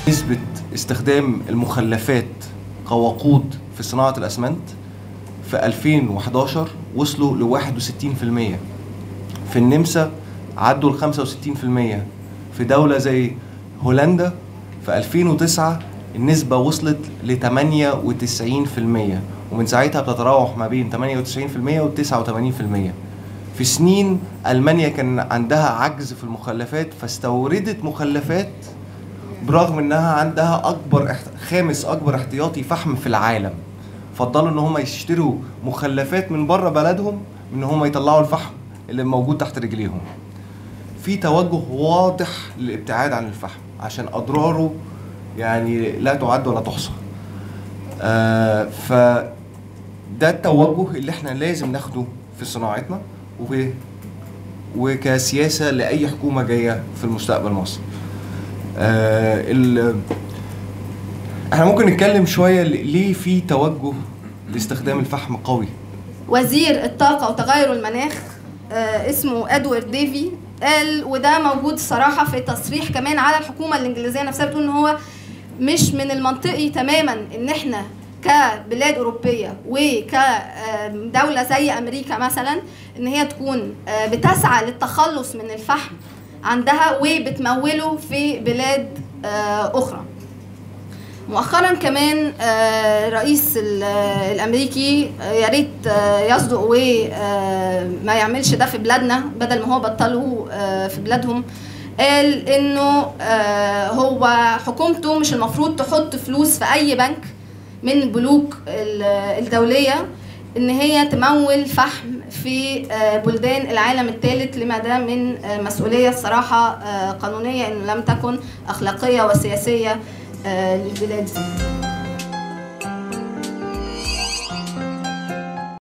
نسبة استخدام المخلفات كوقود في صناعة الأسمنت في 2011 وصلوا ل 61% في النمسا عدوا ال 65% في دولة زي هولندا في 2009 النسبة وصلت ل 98% ومن ساعتها بتتراوح ما بين 98% و 89% في سنين ألمانيا كان عندها عجز في المخلفات فاستوردت مخلفات برغم انها عندها اكبر احت... خامس اكبر احتياطي فحم في العالم فضلوا ان هم يشتروا مخلفات من بره بلدهم ان هم يطلعوا الفحم اللي موجود تحت رجليهم في توجه واضح للابتعاد عن الفحم عشان اضراره يعني لا تعد ولا تحصى آه ف ده التوجه اللي احنا لازم ناخده في صناعتنا و وكسياسه لاي حكومه جايه في المستقبل مصر آه ال... احنا ممكن نتكلم شويه ليه في توجه لاستخدام الفحم قوي وزير الطاقة وتغير المناخ آه، اسمه ادوارد ديفي قال وده موجود صراحة في تصريح كمان على الحكومة الإنجليزية نفسها بتقول إن هو مش من المنطقي تماما إن إحنا كبلاد أوروبية وكدولة زي أمريكا مثلا إن هي تكون آه، بتسعى للتخلص من الفحم عندها وبتموله في بلاد آه، أخرى مؤخرا كمان آه، رئيس ال- آه، الامريكي آه، يا ريت آه، يصدق وما يعملش ده في بلادنا بدل ما هو بطله آه، في بلادهم قال انه آه، هو حكومته مش المفروض تحط فلوس في اي بنك من البنوك ال- الدوليه ان هي تمول فحم في آه، بلدان العالم الثالث لما ده من آه، مسؤوليه الصراحه آه، قانونيه ان لم تكن اخلاقيه وسياسيه آه، للبلاد دي